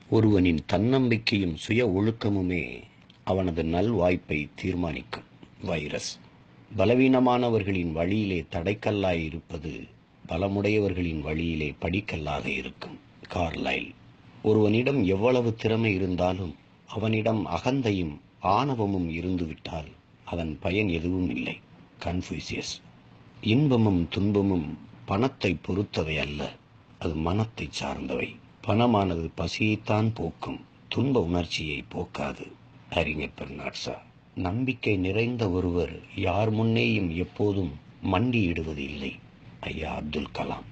ஒருவனின் தன்னம்பிக்கையும் சுய ஒழுக்கமுமே அவனது நல்வாய்ப்பை தீர்மானிக்கும் வைரஸ் பலவீனமானவர்களின் வழியிலே தடைக்கல்லாய் இருப்பது பலமுடையவர்களின் வழியிலே படிக்கல்லாக இருக்கும் கார்லைல் ஒருவனிடம் எவ்வளவு திறமை இருந்தாலும் அவனிடம் அகந்தையும் ஆணவமும் இருந்துவிட்டால் அதன் பயன் எதுவும் இல்லை கன்ஃபூசியஸ் இன்பமும் துன்பமும் பணத்தை பொறுத்தவை அல்ல அது மனத்தை சார்ந்தவை பணமானது பசியைத்தான் போக்கும் துன்ப உணர்ச்சியை போக்காது அறிஞர் பெர்னாட்சா நம்பிக்கை நிறைந்த ஒருவர் யார் முன்னேயும் எப்போதும் மண்டியிடுவது இல்லை ஐயா அப்துல் கலாம்